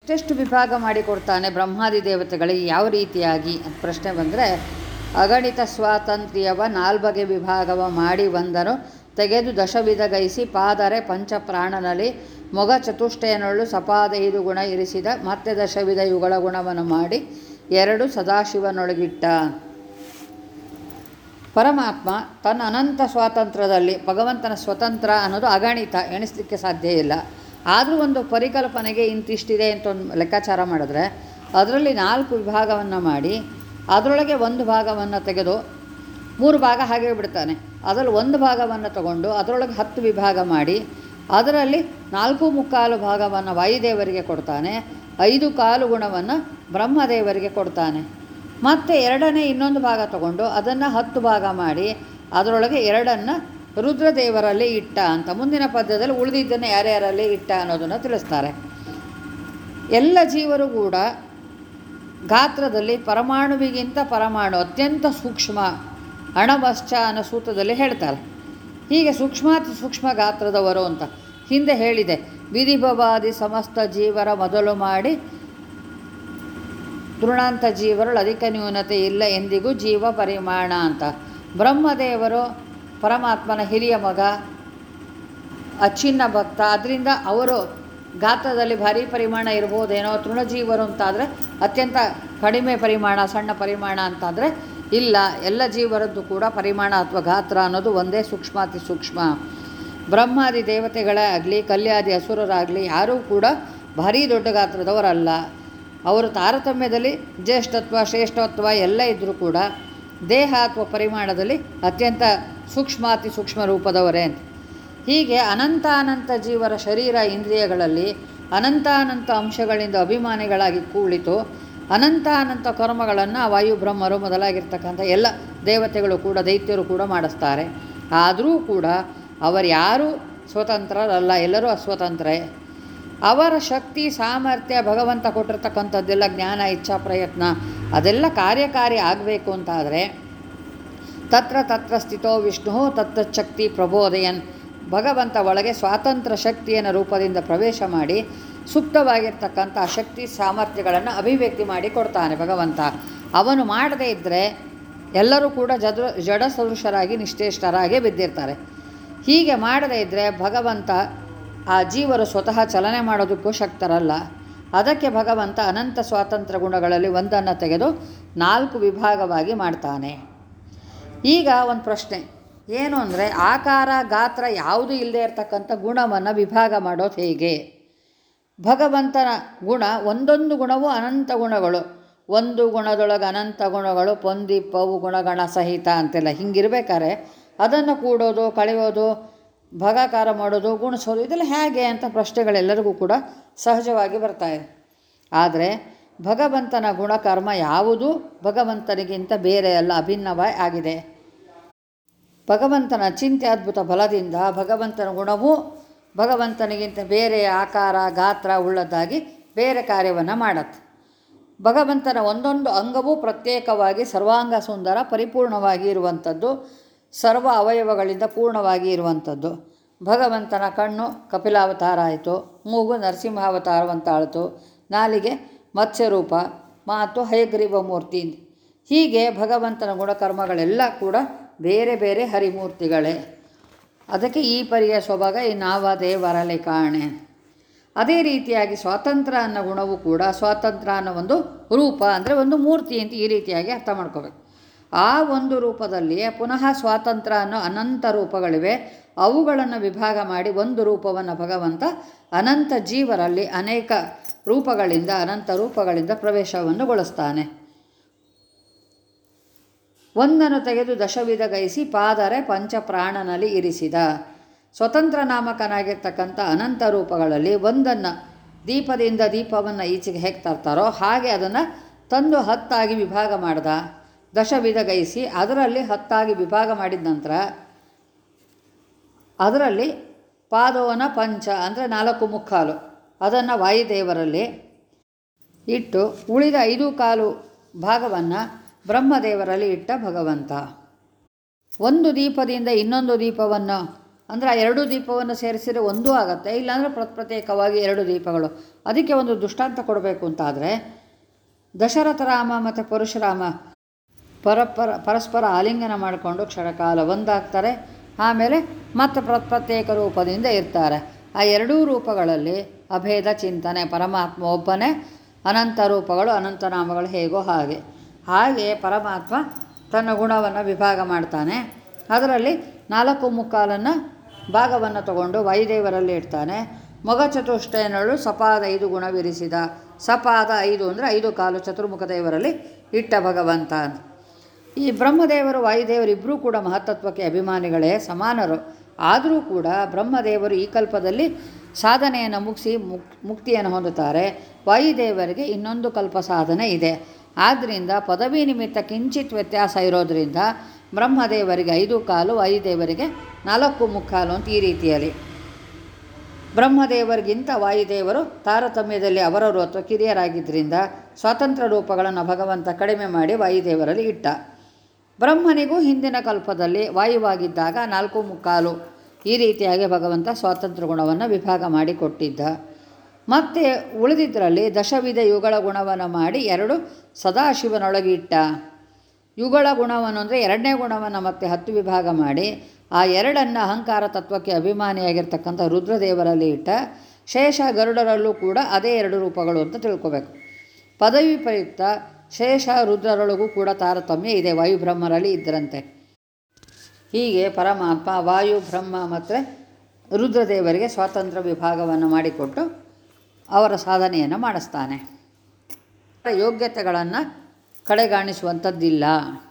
ಎಷ್ಟು ವಿಭಾಗ ಮಾಡಿಕೊಡ್ತಾನೆ ಬ್ರಹ್ಮಾದಿ ದೇವತೆಗಳಿಗೆ ಯಾವ ರೀತಿಯಾಗಿ ಅಂತ ಪ್ರಶ್ನೆ ಬಂದರೆ ಅಗಣಿತ ಸ್ವಾತಂತ್ರ್ಯವ ನಾಲ್ಬಗೆ ವಿಭಾಗವ ಮಾಡಿ ಬಂದನು ತೆಗೆದು ದಶವಿಧಗೈಸಿ ಪಾದರೆ ಪಂಚಪ್ರಾಣನಲ್ಲಿ ಮೊಗ ಚತುಷ್ಟಯನೊಳ್ಳು ಸಪಾದೈದು ಗುಣ ಇರಿಸಿದ ಮತ್ತೆ ದಶವಿಧ ಯುಗಳ ಗುಣವನ್ನು ಮಾಡಿ ಎರಡು ಸದಾಶಿವನೊಳಗಿಟ್ಟ ಪರಮಾತ್ಮ ತನ್ನ ಅನಂತ ಸ್ವಾತಂತ್ರ್ಯದಲ್ಲಿ ಭಗವಂತನ ಸ್ವತಂತ್ರ ಅನ್ನೋದು ಅಗಣಿತ ಎಣಿಸ್ಲಿಕ್ಕೆ ಸಾಧ್ಯ ಇಲ್ಲ ಆದರೂ ಒಂದು ಪರಿಕಲ್ಪನೆಗೆ ಇಂತಿಷ್ಟಿದೆ ಅಂತ ಒಂದು ಲೆಕ್ಕಾಚಾರ ಮಾಡಿದ್ರೆ ಅದರಲ್ಲಿ ನಾಲ್ಕು ವಿಭಾಗವನ್ನು ಮಾಡಿ ಅದರೊಳಗೆ ಒಂದು ಭಾಗವನ್ನು ತೆಗೆದು ಮೂರು ಭಾಗ ಹಾಗೆ ಬಿಡ್ತಾನೆ ಅದರಲ್ಲಿ ಒಂದು ಭಾಗವನ್ನು ತಗೊಂಡು ಅದರೊಳಗೆ ಹತ್ತು ವಿಭಾಗ ಮಾಡಿ ಅದರಲ್ಲಿ ನಾಲ್ಕು ಮುಕ್ಕಾಲು ಭಾಗವನ್ನು ವಾಯುದೇವರಿಗೆ ಕೊಡ್ತಾನೆ ಐದು ಕಾಲು ಗುಣವನ್ನು ಬ್ರಹ್ಮದೇವರಿಗೆ ಕೊಡ್ತಾನೆ ಮತ್ತು ಎರಡನೇ ಇನ್ನೊಂದು ಭಾಗ ತಗೊಂಡು ಅದನ್ನು ಹತ್ತು ಭಾಗ ಮಾಡಿ ಅದರೊಳಗೆ ಎರಡನ್ನು ರುದ್ರದೇವರಲ್ಲಿ ಇಟ್ಟ ಅಂತ ಮುಂದಿನ ಪದ್ಯದಲ್ಲಿ ಉಳಿದಿದ್ದನ್ನು ಯಾರ್ಯಾರಲ್ಲಿ ಇಟ್ಟ ಅನ್ನೋದನ್ನು ತಿಳಿಸ್ತಾರೆ ಎಲ್ಲ ಜೀವರು ಕೂಡ ಗಾತ್ರದಲ್ಲಿ ಪರಮಾಣುವಿಗಿಂತ ಪರಮಾಣು ಅತ್ಯಂತ ಸೂಕ್ಷ್ಮ ಅಣವಶ್ಚ ಅನ್ನೋ ಸೂತ್ರದಲ್ಲಿ ಹೇಳ್ತಾರೆ ಹೀಗೆ ಸೂಕ್ಷ್ಮಾತಿ ಸೂಕ್ಷ್ಮ ಗಾತ್ರದವರು ಅಂತ ಹಿಂದೆ ಹೇಳಿದೆ ವಿಧಿಭವಾದಿ ಸಮಸ್ತ ಜೀವರ ಮೊದಲು ಮಾಡಿ ತೃಣಾಂತ ಜೀವರಲ್ಲಿ ಅಧಿಕ ನ್ಯೂನತೆ ಇಲ್ಲ ಎಂದಿಗೂ ಜೀವ ಪರಿಮಾಣ ಅಂತ ಬ್ರಹ್ಮದೇವರು ಪರಮಾತ್ಮನ ಹಿರಿಯ ಮಗ ಅಚ್ಚಿನ್ನ ಭಕ್ತ ಅದರಿಂದ ಅವರು ಗಾತ್ರದಲ್ಲಿ ಭಾರಿ ಪರಿಮಾಣ ಇರ್ಬೋದೇನೋ ತೃಣಜೀವರು ಅಂತಾದರೆ ಅತ್ಯಂತ ಕಡಿಮೆ ಪರಿಮಾಣ ಸಣ್ಣ ಪರಿಮಾಣ ಅಂತಾದರೆ ಇಲ್ಲ ಎಲ್ಲ ಜೀವರದ್ದು ಕೂಡ ಪರಿಮಾಣ ಅಥವಾ ಗಾತ್ರ ಅನ್ನೋದು ಒಂದೇ ಸೂಕ್ಷ್ಮಾತಿ ಸೂಕ್ಷ್ಮ ಬ್ರಹ್ಮಾದಿ ದೇವತೆಗಳೇ ಆಗಲಿ ಕಲ್ಯಾದಿ ಅಸುರರಾಗಲಿ ಯಾರೂ ಕೂಡ ಭಾರೀ ದೊಡ್ಡ ಗಾತ್ರದವರಲ್ಲ ಅವರು ತಾರತಮ್ಯದಲ್ಲಿ ಜ್ಯೇಷ್ಠತ್ವ ಶ್ರೇಷ್ಠತ್ವ ಎಲ್ಲ ಇದ್ದರೂ ಕೂಡ ದೇಹ ಅಥವಾ ಪರಿಮಾಣದಲ್ಲಿ ಅತ್ಯಂತ ಸೂಕ್ಷ್ಮಾತಿ ಸೂಕ್ಷ್ಮ ರೂಪದವರೇ ಅಂತ ಹೀಗೆ ಅನಂತಾನಂತ ಜೀವರ ಶರೀರ ಇಂದ್ರಿಯಗಳಲ್ಲಿ ಅನಂತಾನಂತ ಅಂಶಗಳಿಂದ ಅಭಿಮಾನಿಗಳಾಗಿ ಕೂಳಿತು ಅನಂತಾನಂತ ಕರ್ಮಗಳನ್ನು ವಾಯುಬ್ರಹ್ಮರು ಮೊದಲಾಗಿರ್ತಕ್ಕಂಥ ಎಲ್ಲ ದೇವತೆಗಳು ಕೂಡ ದೈತ್ಯರು ಕೂಡ ಮಾಡಿಸ್ತಾರೆ ಆದರೂ ಕೂಡ ಅವರ್ಯಾರೂ ಸ್ವತಂತ್ರರಲ್ಲ ಎಲ್ಲರೂ ಅಸ್ವತಂತ್ರೇ ಅವರ ಶಕ್ತಿ ಸಾಮರ್ಥ್ಯ ಭಗವಂತ ಕೊಟ್ಟಿರ್ತಕ್ಕಂಥದ್ದೆಲ್ಲ ಜ್ಞಾನ ಇಚ್ಛಾ ಪ್ರಯತ್ನ ಅದೆಲ್ಲ ಕಾರ್ಯಕಾರಿ ಆಗಬೇಕು ಅಂತಾದರೆ ತತ್ರ ತತ್ರ ಸ್ಥಿತೋ ವಿಷ್ಣು ತತ್ತಚ್ಛಕ್ತಿ ಪ್ರಬೋದಯನ್ ಭಗವಂತ ಒಳಗೆ ಸ್ವಾತಂತ್ರ್ಯ ಶಕ್ತಿಯನ್ನು ರೂಪದಿಂದ ಪ್ರವೇಶ ಮಾಡಿ ಸೂಕ್ತವಾಗಿರ್ತಕ್ಕಂಥ ಆ ಶಕ್ತಿ ಸಾಮರ್ಥ್ಯಗಳನ್ನು ಅಭಿವ್ಯಕ್ತಿ ಮಾಡಿ ಕೊಡ್ತಾನೆ ಭಗವಂತ ಅವನು ಮಾಡದೇ ಇದ್ದರೆ ಎಲ್ಲರೂ ಕೂಡ ಜಡ ಜಡ ಸದೃಶರಾಗಿ ನಿಶ್ಚೇಷ್ಟರಾಗಿ ಬಿದ್ದಿರ್ತಾರೆ ಹೀಗೆ ಮಾಡದೇ ಇದ್ದರೆ ಭಗವಂತ ಆ ಜೀವರು ಸ್ವತಃ ಚಲನೆ ಮಾಡೋದಕ್ಕೂ ಶಕ್ತರಲ್ಲ ಅದಕ್ಕೆ ಭಗವಂತ ಅನಂತ ಸ್ವಾತಂತ್ರ್ಯ ಗುಣಗಳಲ್ಲಿ ಒಂದನ್ನು ತೆಗೆದು ನಾಲ್ಕು ವಿಭಾಗವಾಗಿ ಮಾಡ್ತಾನೆ ಈಗ ಒಂದು ಪ್ರಶ್ನೆ ಏನು ಅಂದರೆ ಆಕಾರ ಗಾತ್ರ ಯಾವುದೂ ಇಲ್ಲದೆ ಇರತಕ್ಕಂಥ ಗುಣವನ್ನು ವಿಭಾಗ ಮಾಡೋದು ಹೇಗೆ ಭಗವಂತನ ಗುಣ ಒಂದೊಂದು ಗುಣವೂ ಅನಂತ ಗುಣಗಳು ಒಂದು ಗುಣದೊಳಗೆ ಅನಂತ ಗುಣಗಳು ಪೊಂದಿಪ್ಪವು ಗುಣಗಣ ಸಹಿತ ಅಂತೆಲ್ಲ ಹಿಂಗಿರ್ಬೇಕಾದ್ರೆ ಅದನ್ನು ಕೂಡೋದು ಕಳೆಯೋದು ಭಾಗಾಕಾರ ಮಾಡೋದು ಗುಣಿಸೋದು ಇದೆಲ್ಲ ಹೇಗೆ ಅಂತ ಪ್ರಶ್ನೆಗಳೆಲ್ಲರಿಗೂ ಕೂಡ ಸಹಜವಾಗಿ ಬರ್ತಾ ಇದೆ ಆದರೆ ಭಗವಂತನ ಗುಣಕರ್ಮ ಯಾವುದೂ ಭಗವಂತನಿಗಿಂತ ಬೇರೆ ಅಲ್ಲ ಅಭಿನ್ನವೇ ಆಗಿದೆ ಭಗವಂತನ ಚಿಂತ್ಯಾದ್ಭುತ ಬಲದಿಂದ ಭಗವಂತನ ಗುಣವೂ ಭಗವಂತನಿಗಿಂತ ಬೇರೆ ಆಕಾರ ಗಾತ್ರ ಉಳ್ಳದ್ದಾಗಿ ಬೇರೆ ಕಾರ್ಯವನ್ನು ಮಾಡತ್ತೆ ಭಗವಂತನ ಒಂದೊಂದು ಅಂಗವೂ ಪ್ರತ್ಯೇಕವಾಗಿ ಸರ್ವಾಂಗ ಸುಂದರ ಪರಿಪೂರ್ಣವಾಗಿ ಇರುವಂಥದ್ದು ಸರ್ವ ಅವಯವಗಳಿಂದ ಪೂರ್ಣವಾಗಿ ಇರುವಂಥದ್ದು ಭಗವಂತನ ಕಣ್ಣು ಕಪಿಲಾವತಾರ ಆಯಿತು ಮೂಗು ನರಸಿಂಹಾವತಾರವಂತಾಳಿತು ನಾಲಿಗೆ ಮತ್ಸ್ಯರೂಪ ಮಾತು ಹಯಗ್ರೀವ ಮೂರ್ತಿ ಹೀಗೆ ಭಗವಂತನ ಗುಣಕರ್ಮಗಳೆಲ್ಲ ಕೂಡ ಬೇರೆ ಬೇರೆ ಹರಿಮೂರ್ತಿಗಳೇ ಅದಕ್ಕೆ ಈ ಪರಿಯ ಸೊಬಗ ಈ ನಾವ ದೇವರಲೆ ಕಾಣೆ ಅದೇ ರೀತಿಯಾಗಿ ಸ್ವಾತಂತ್ರ್ಯ ಅನ್ನೋ ಗುಣವೂ ಕೂಡ ಸ್ವಾತಂತ್ರ್ಯ ಅನ್ನೋ ಒಂದು ರೂಪ ಅಂದರೆ ಒಂದು ಮೂರ್ತಿ ಅಂತ ಈ ರೀತಿಯಾಗಿ ಅರ್ಥ ಮಾಡ್ಕೋಬೇಕು ಆ ಒಂದು ರೂಪದಲ್ಲಿಯೇ ಪುನಃ ಸ್ವಾತಂತ್ರ್ಯ ಅನ್ನೋ ಅನಂತ ರೂಪಗಳಿವೆ ಅವುಗಳನ್ನು ವಿಭಾಗ ಮಾಡಿ ಒಂದು ರೂಪವನ್ನು ಭಗವಂತ ಅನಂತ ಜೀವರಲ್ಲಿ ಅನೇಕ ರೂಪಗಳಿಂದ ಅನಂತ ರೂಪಗಳಿಂದ ಪ್ರವೇಶವನ್ನು ಗೊಳಿಸ್ತಾನೆ ಒಂದನ್ನು ತೆಗೆದು ದಶವಿಧ ಗೈಸಿ ಪಾದರೆ ಪಂಚಪ್ರಾಣನಲ್ಲಿ ಇರಿಸಿದ ಸ್ವತಂತ್ರ ನಾಮಕನಾಗಿರ್ತಕ್ಕಂಥ ಅನಂತ ರೂಪಗಳಲ್ಲಿ ಒಂದನ್ನು ದೀಪದಿಂದ ದೀಪವನ್ನು ಈಚೆಗೆ ಹೇಗೆ ತರ್ತಾರೋ ಹಾಗೆ ಅದನ್ನು ತಂದು ಹತ್ತಾಗಿ ವಿಭಾಗ ಮಾಡ್ದ ದಶವಿಧ ಗೈಸಿ ಅದರಲ್ಲಿ ಹತ್ತಾಗಿ ವಿಭಾಗ ಮಾಡಿದ ನಂತರ ಅದರಲ್ಲಿ ಪಾದೋನ ಪಂಚ ಅಂದರೆ ನಾಲ್ಕು ಮುಕ್ಕಾಲು ಅದನ್ನು ವಾಯುದೇವರಲ್ಲಿ ಇಟ್ಟು ಉಳಿದ ಐದು ಕಾಲು ಭಾಗವನ್ನು ಬ್ರಹ್ಮದೇವರಲ್ಲಿ ಇಟ್ಟ ಭಗವಂತ ಒಂದು ದೀಪದಿಂದ ಇನ್ನೊಂದು ದೀಪವನ್ನು ಅಂದರೆ ಆ ಎರಡು ದೀಪವನ್ನು ಸೇರಿಸಿದರೆ ಒಂದೂ ಆಗುತ್ತೆ ಇಲ್ಲಾಂದರೆ ಪ್ರ ಪ್ರತ್ಯೇಕವಾಗಿ ಎರಡು ದೀಪಗಳು ಅದಕ್ಕೆ ಒಂದು ದೃಷ್ಟಾಂತ ಕೊಡಬೇಕು ಅಂತಾದರೆ ದಶರಥ ರಾಮ ಮತ್ತು ಪರಶುರಾಮ ಪರಪರ ಪರಸ್ಪರ ಆಲಿಂಗನ ಮಾಡಿಕೊಂಡು ಕ್ಷಣಕಾಲ ಒಂದಾಗ್ತಾರೆ ಆಮೇಲೆ ಮತ್ತೆ ಪ್ರ ಪ್ರತ್ಯೇಕ ರೂಪದಿಂದ ಇರ್ತಾರೆ ಆ ಎರಡೂ ರೂಪಗಳಲ್ಲಿ ಅಭೇದ ಚಿಂತನೆ ಪರಮಾತ್ಮ ಒಬ್ಬನೇ ಅನಂತ ರೂಪಗಳು ಅನಂತ ನಾಮಗಳು ಹೇಗೋ ಹಾಗೆ ಹಾಗೆ ಪರಮಾತ್ಮ ತನ್ನ ಗುಣವನ್ನು ವಿಭಾಗ ಮಾಡ್ತಾನೆ ಅದರಲ್ಲಿ ನಾಲ್ಕು ಮುಕ್ಕಾಲನ್ನು ಭಾಗವನ್ನು ತಗೊಂಡು ವಾಯುದೇವರಲ್ಲಿ ಇಡ್ತಾನೆ ಮೊಗ ಚತುಷ್ಟಯನಳು ಸಪಾದ ಐದು ಗುಣವಿರಿಸಿದ ಸಪಾದ ಐದು ಅಂದರೆ ಐದು ಕಾಲು ಚತುರ್ಮುಖ ದೇವರಲ್ಲಿ ಇಟ್ಟ ಭಗವಂತ ಅಂತ ಈ ಬ್ರಹ್ಮದೇವರು ವಾಯುದೇವರು ಇಬ್ಬರೂ ಕೂಡ ಮಹತ್ತತ್ವಕ್ಕೆ ಅಭಿಮಾನಿಗಳೇ ಸಮಾನರು ಆದರೂ ಕೂಡ ಬ್ರಹ್ಮದೇವರು ಈ ಕಲ್ಪದಲ್ಲಿ ಸಾಧನೆಯನ್ನು ಮುಗಿಸಿ ಮುಕ್ ಮುಕ್ತಿಯನ್ನು ಹೊಂದುತ್ತಾರೆ ವಾಯುದೇವರಿಗೆ ಇನ್ನೊಂದು ಕಲ್ಪ ಸಾಧನೆ ಇದೆ ಆದ್ದರಿಂದ ಪದವಿ ನಿಮಿತ್ತ ಕಿಂಚಿತ್ ವ್ಯತ್ಯಾಸ ಇರೋದರಿಂದ ಬ್ರಹ್ಮದೇವರಿಗೆ ಐದು ಕಾಲು ವಾಯುದೇವರಿಗೆ ನಾಲ್ಕು ಮುಕ್ಕಾಲು ಅಂತ ಈ ರೀತಿಯಲ್ಲಿ ಬ್ರಹ್ಮದೇವರಿಗಿಂತ ವಾಯುದೇವರು ತಾರತಮ್ಯದಲ್ಲಿ ಅವರವರು ಅಥವಾ ಕಿರಿಯರಾಗಿದ್ದರಿಂದ ಸ್ವಾತಂತ್ರ್ಯ ರೂಪಗಳನ್ನು ಭಗವಂತ ಕಡಿಮೆ ಮಾಡಿ ವಾಯುದೇವರಲ್ಲಿ ಇಟ್ಟ ಬ್ರಹ್ಮನಿಗೂ ಹಿಂದಿನ ಕಲ್ಪದಲ್ಲಿ ವಾಯುವಾಗಿದ್ದಾಗ ನಾಲ್ಕು ಮುಕ್ಕಾಲು ಈ ರೀತಿಯಾಗಿ ಭಗವಂತ ಸ್ವಾತಂತ್ರ್ಯ ಗುಣವನ್ನು ವಿಭಾಗ ಮಾಡಿ ಕೊಟ್ಟಿದ್ದ ಮತ್ತು ಉಳಿದಿದ್ದರಲ್ಲಿ ದಶವಿಧ ಯುಗಳ ಗುಣವನ್ನು ಮಾಡಿ ಎರಡು ಸದಾಶಿವನೊಳಗೆ ಇಟ್ಟ ಯುಗಳ ಗುಣವನ್ನು ಅಂದರೆ ಎರಡನೇ ಗುಣವನ್ನು ಮತ್ತೆ ಹತ್ತು ವಿಭಾಗ ಮಾಡಿ ಆ ಎರಡನ್ನು ಅಹಂಕಾರ ತತ್ವಕ್ಕೆ ಅಭಿಮಾನಿಯಾಗಿರ್ತಕ್ಕಂಥ ರುದ್ರದೇವರಲ್ಲಿ ಇಟ್ಟ ಶೇಷ ಗರುಡರಲ್ಲೂ ಕೂಡ ಅದೇ ಎರಡು ರೂಪಗಳು ಅಂತ ತಿಳ್ಕೊಬೇಕು ಪದವಿ ಪ್ರಯುಕ್ತ ಶೇಷ ರುದ್ರರೊಳಗೂ ಕೂಡ ತಾರತಮ್ಯ ಇದೆ ವಾಯು ಬ್ರಹ್ಮರಲ್ಲಿ ಇದ್ದರಂತೆ ಹೀಗೆ ಪರಮಾತ್ಮ ವಾಯು ಬ್ರಹ್ಮ ಮತ್ತು ರುದ್ರದೇವರಿಗೆ ಸ್ವಾತಂತ್ರ್ಯ ವಿಭಾಗವನ್ನು ಮಾಡಿಕೊಟ್ಟು ಅವರ ಸಾಧನೆಯನ್ನು ಮಾಡಿಸ್ತಾನೆ ಯೋಗ್ಯತೆಗಳನ್ನು ಕಡೆಗಾಣಿಸುವಂಥದ್ದಿಲ್ಲ